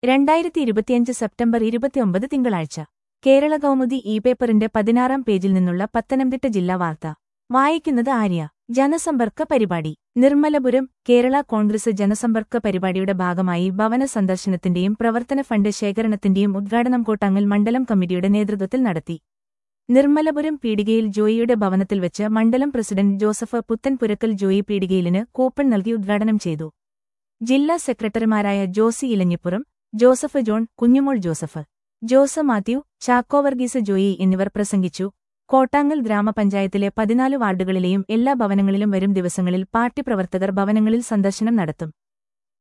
രണ്ടായിരത്തി ഇരുപത്തിയഞ്ച് സെപ്റ്റംബർ ഇരുപത്തിയൊമ്പത് തിങ്കളാഴ്ച കേരള കൗമുദി ഇ പേപ്പറിന്റെ പതിനാറാം പേജിൽ നിന്നുള്ള പത്തനംതിട്ട ജില്ലാ വാർത്ത വായിക്കുന്നത് ആര്യ ജനസമ്പർക്ക പരിപാടി നിർമ്മലപുരം കേരള കോൺഗ്രസ് ജനസമ്പർക്ക പരിപാടിയുടെ ഭാഗമായി ഭവന സന്ദർശനത്തിന്റെയും പ്രവർത്തന ഫണ്ട് ശേഖരണത്തിന്റെയും ഉദ്ഘാടനം കോട്ടാങ്ങൽ മണ്ഡലം കമ്മിറ്റിയുടെ നേതൃത്വത്തിൽ നടത്തി നിർമ്മലപുരം പീടികയിൽ ജോയിയുടെ ഭവനത്തിൽ വെച്ച് മണ്ഡലം പ്രസിഡന്റ് ജോസഫ് പുത്തൻപുരക്കൽ ജോയി പീടികയിലിന് കൂപ്പൺ നൽകി ഉദ്ഘാടനം ചെയ്തു ജില്ലാ സെക്രട്ടറിമാരായ ജോസി ഇലഞ്ഞിപ്പുറം ജോസഫ് ജോൺ കുഞ്ഞുമോൾ ജോസഫ് ജോസ് മാത്യു ചാക്കോ വർഗീസ് ജോയി എന്നിവർ പ്രസംഗിച്ചു കോട്ടാങ്ങൽ ഗ്രാമപഞ്ചായത്തിലെ പതിനാല് വാർഡുകളിലെയും എല്ലാ ഭവനങ്ങളിലും വരും ദിവസങ്ങളിൽ പാർട്ടി പ്രവർത്തകർ ഭവനങ്ങളിൽ സന്ദർശനം നടത്തും